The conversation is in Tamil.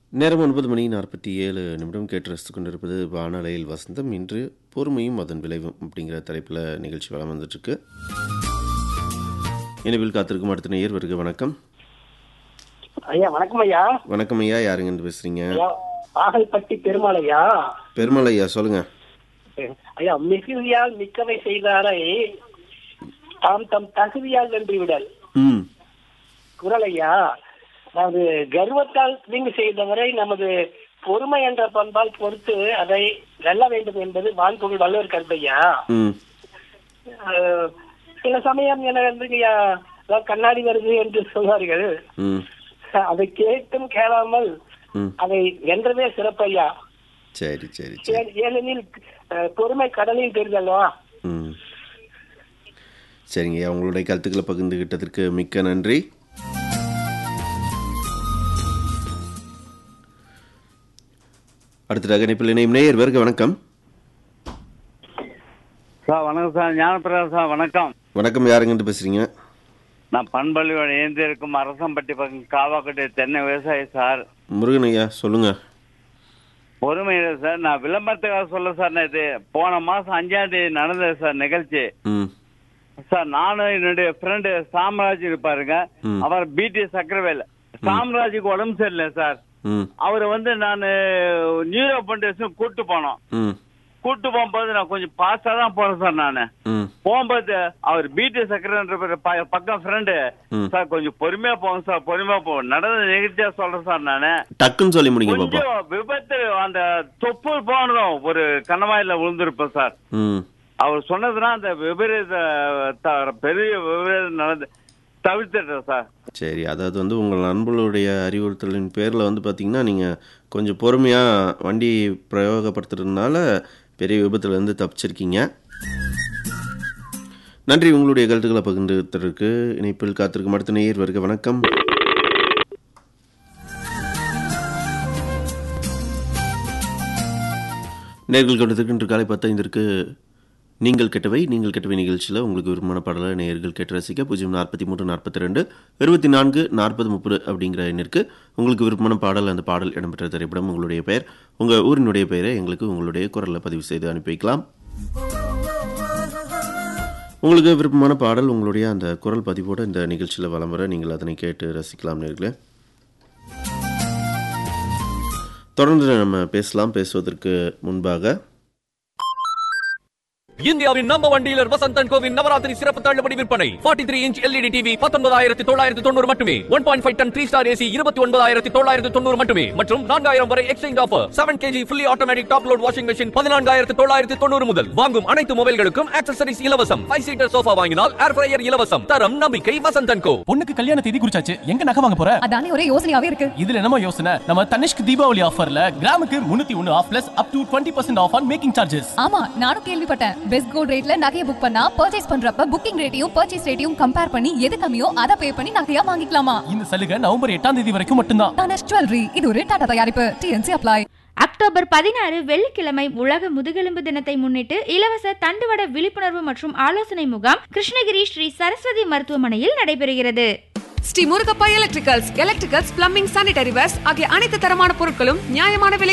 நேரம் ஒன்பது மணி நாற்பத்தி ஏழு நிமிடம் கேட்டு ரசித்து கொண்டிருப்பது வானலையில் வசந்தம் இன்று பொறுமையும் அதன் விளைவும் அப்படிங்கிற தலைப்பில் நிகழ்ச்சி வளம் வந்துட்டுருக்கு இனிவில் காத்திருக்கும் அடுத்த நேயர் வருக வணக்கம் ஐயா வணக்கம் ஐயா வணக்கம் ஐயா யாருங்கன்னு பேசுறீங்க ஐயா ஆகல்பட்டி பெருமாள் ஐயா பெருமாள் ஐயா சொல்லுங்க ஐயா மிகுதியால் மிக்கவை செய்தாரை தாம் தம் தகுதியால் வென்று விடல் ம் குரல் ஐயா அதாவது கர்வத்தால் தீங்கு செய்தவரை நமது பொறுமை என்ற பண்பால் பொறுத்து அதை வெல்ல வேண்டும் என்பது வான்பொருள் வள்ளுவர் கருத்து ஐயா ம் அஹ், சில சமயம் என்ன வந்து ஐயா அதாவது கண்ணாடி வருது என்று சொல்வார்கள் ம் அதை கேட்டும் கேளாமல் ம் அதை வென்றதே சிறப்பு ஐயா சரி சரி சரி ஏன்- ஏனெனில் அஹ், பொறுமை கடலில் தெரிதல்வா ம் சரிங்க ஐயா உங்களுடைய கருத்துக்களை பகிர்ந்துகிட்டதற்கு மிக்க நன்றி அடுத்ததாக இணைப்பில் இணையும் நேயர் வருக வணக்கம் சார் வணக்கம் சார் ஞானப்பிரகாஷ் சார் வணக்கம் வணக்கம் யாருங்கன்ட்டு பேசுறீங்க நான் பண்பள்ளியோட ஏந்தி இருக்கும் அரசம்பட்டி பக்கம் காவாக்கட்டை தென்னை விவசாயி சார் முருகன் ஐயா சொல்லுங்க பொறுமை இல்லை சார் நான் விளம்பரத்துக்காக சொல்ல சார் நான் இது போன மாசம் அஞ்சாம் தேதி நடந்தது சார் நிகழ்ச்சி ம் சார் நானும் என்னுடைய ஃப்ரெண்டு சாம்ராஜ் இருப்பாருங்க ம். அவர் பிடி சக்கரவேல் சாம்ராஜுக்கு உடம்பு சரியில்லை சார் ம் அவரை வந்து நான் நியூரோ ஃபவுண்டேஷன் கூட்டு போனோம் ம் கூட்டு போகும்போது நான் கொஞ்சம் பாஸ்டா தான் போறேன் சார் நான் ம் போகும்போது அவர் பிடி சக்கரன்ற பக்கம் ஃப்ரெண்டு ம். சார் கொஞ்சம் பொறுமையா போங்க சார் பொறுமையா போங்க நடந்த நிகழ்ச்சியா சொல்றேன் சார் நானு டக்குன்னு சொல்லி முடிங்க பாப்பா கொஞ்சம் விபத்து அந்த தொப்பு போனதும் ஒரு கணவாயில விழுந்திருப்பேன் சார் ம் அவர் சொன்னதுனா அந்த விபரீத த- பெரிய விபரீதம் நடந்து தவிர்த்துட்டேன் சார் சரி அதாவது வந்து உங்கள் நண்பர்களுடைய அறிவுறுத்தலின் பேரில் வந்து பார்த்தீங்கன்னா நீங்கள் கொஞ்சம் பொறுமையாக வண்டி பிரயோகப்படுத்துறதுனால பெரிய விபத்துலேருந்து தப்பிச்சிருக்கீங்க நன்றி உங்களுடைய கருத்துக்களை பகிர்ந்துத்தருக்கு இணைப்பில் காத்திருக்கும் அடுத்த நேயர் வருக வணக்கம் நேர்கள் கொண்டதற்கு இன்று காலை பத்தைந்திற்கு நீங்கள் கெட்டவை நீங்கள் கெட்டவை நிகழ்ச்சியில் உங்களுக்கு விருப்பமான பாடலை நேயர்கள் கேட்டு ரசிக்க பூஜ்ஜியம் நாற்பத்தி மூன்று நாற்பத்தி ரெண்டு இருபத்தி நான்கு நாற்பது முப்பது அப்படிங்கிற எண்ணிற்கு உங்களுக்கு விருப்பமான பாடல் அந்த பாடல் இடம்பெற்ற திரைப்படம் உங்களுடைய பெயர் உங்கள் ஊரினுடைய பெயரை எங்களுக்கு உங்களுடைய குரலில் பதிவு செய்து அனுப்பி வைக்கலாம் உங்களுக்கு விருப்பமான பாடல் உங்களுடைய அந்த குரல் பதிவோடு இந்த நிகழ்ச்சியில் வலம் வர நீங்கள் அதனை கேட்டு ரசிக்கலாம் நேர்களே தொடர்ந்து நம்ம பேசலாம் பேசுவதற்கு முன்பாக இந்தியாவின் நம்பர் ஒன் டீலர் வசந்தன் கோவின் நவராத்திரி சிறப்பு தள்ளுபடி விற்பனை 43 த்ரீ இன்ச் எல்இடி டிவி பத்தொன்பதாயிரத்தி தொள்ளாயிரத்தி தொண்ணூறு மட்டுமே one point five ton three star AC இருபத்தி ஒன்பதாயிரத்தி தொள்ளாயிரத்தி தொண்ணூறு மட்டுமே மற்றும் நான்காயிரம் வரை exchange offer seven KG fully automatic top load washing machine பதினான்காயிரத்தி தொள்ளாயிரத்தி தொண்ணூறு முதல் வாங்கும் அனைத்து மொபைல்களுக்கும் ஆக்சசரிஸ் இலவசம் ஃபைவ் சீட்டர் சோஃபா வாங்கினால் ஏர் ஃப்ரையர் இலவசம் தரம் நம்பிக்கை வசந்தன் கோ பொண்ணுக்கு கல்யாண தேதி குறிச்சாச்சு எங்க நகை வாங்க போற அதானே ஒரே யோசனையாவே இருக்கு இதுல என்னமோ யோசனை நம்ம தனிஷ்க் தீபாவளி ஆஃபர்ல கிராமுக்கு முன்னூத்தி ஒன்னு off plus up to twenty percent off on making charges ஆமா நானும் கேள்விப்பட்டேன் பெஸ்ட் கோல்ட் ரேட்ல நகையை புக் பண்ணா பர்ச்சேஸ் பண்றப்ப புக்கிங் ரேட்டையும் பர்ச்சேஸ் ரேட்டையும் கம்பேர் பண்ணி எது கம்மியோ அதை பே பண்ணி நகையா வாங்கிக்கலாமா இந்த சலுகை நவம்பர் எட்டாம் தேதி வரைக்கும் மட்டும்தான் தனஷ் ஜுவல்லரி இது ஒரு டாடா தயாரிப்பு டிஎன்சி அப்ளை அக்டோபர் பதினாறு வெள்ளிக்கிழமை உலக முதுகெலும்பு தினத்தை முன்னிட்டு இலவச தண்டுவட விழிப்புணர்வு மற்றும் ஆலோசனை முகாம் கிருஷ்ணகிரி ஸ்ரீ சரஸ்வதி மருத்துவமனையில் நடைபெறுகிறது Sri Murugappa electricals electricals plumbing sanitary wares ஆகிய அனைத்து தரமான பொருட்களும் நியாயமான விலை